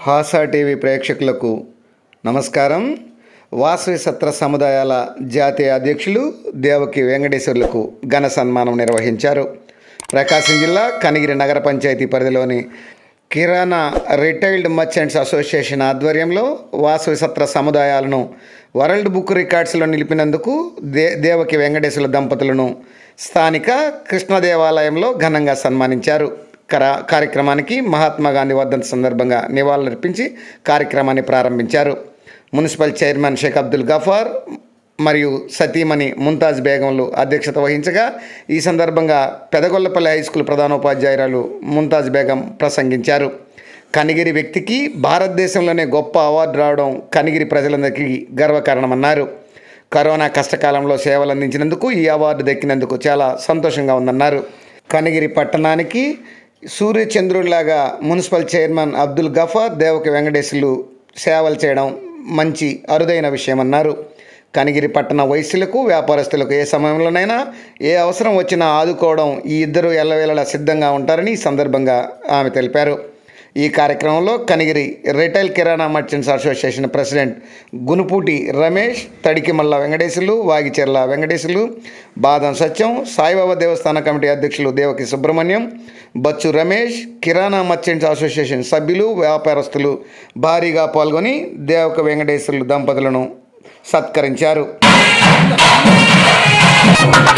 హాసా TV ప్రేక్షకులకు నమస్కారం వాసవి సత్ర సముదాయాల జాతీయ అధ్యక్షులు దేవకి వెంకటేశ్వర్లకు ఘన సన్మానం నిర్వహించారు ప్రకాశం జిల్లా కనిగిరి నగర పంచాయతీ పరిధిలోని కిరాణా రిటైల్డ్ మర్చెంట్స్ అసోసియేషన్ ఆధ్వర్యంలో వాసవి సత్ర సముదాయాలను వరల్డ్ బుక్ రికార్డ్స్లో నిలిపినందుకు దే దేవకి వెంకటేశ్వర దంపతులను స్థానిక కృష్ణ దేవాలయంలో ఘనంగా సన్మానించారు కరా కార్యక్రమానికి మహాత్మా గాంధీ వర్ధంతి సందర్భంగా నివాళులర్పించి కార్యక్రమాన్ని ప్రారంభించారు మున్సిపల్ చైర్మన్ షేక్ అబ్దుల్ గఫార్ మరియు సతీమణి ముంతాజ్ బేగంలు అధ్యక్షత వహించగా ఈ సందర్భంగా పెదగొల్లపల్లి హై స్కూల్ ప్రధానోపాధ్యాయురాలు ముంతాజ్ బేగం ప్రసంగించారు కనిగిరి వ్యక్తికి భారతదేశంలోనే గొప్ప అవార్డు రావడం కనిగిరి ప్రజలందరికీ గర్వకారణమన్నారు కరోనా కష్టకాలంలో సేవలు అందించినందుకు ఈ అవార్డు దక్కినందుకు చాలా సంతోషంగా ఉందన్నారు కనిగిరి పట్టణానికి సూర్యచంద్రుడిలాగా మున్సిపల్ చైర్మన్ అబ్దుల్ గఫార్ దేవకి వెంకటేశ్వర్లు సేవలు చేయడం మంచి అరుదైన విషయమన్నారు కనిగిరి పట్టణ వయస్సులకు వ్యాపారస్తులకు ఏ సమయంలోనైనా ఏ అవసరం వచ్చినా ఆదుకోవడం ఈ ఇద్దరు ఎల్లవేళలా సిద్ధంగా ఉంటారని ఈ సందర్భంగా ఆమె తెలిపారు ఈ కార్యక్రమంలో కనిగిరి రిటైల్ కిరాణా merchants association president Gunuputi Ramesh Tadikimalla Venkateshulu Vagicherla Venkateshulu Badam Satyam Saibaba దేవస్థాన కమిటీ అధ్యక్షులు దేవకి సుబ్రహ్మణ్యం బచ్చు రమేష్ కిరాణా మర్చెంట్స్ అసోసియేషన్ సభ్యులు వ్యాపారస్తులు భారీగా పాల్గొని దేవక వెంకటేశ్వర్లు దంపతులను సత్కరించారు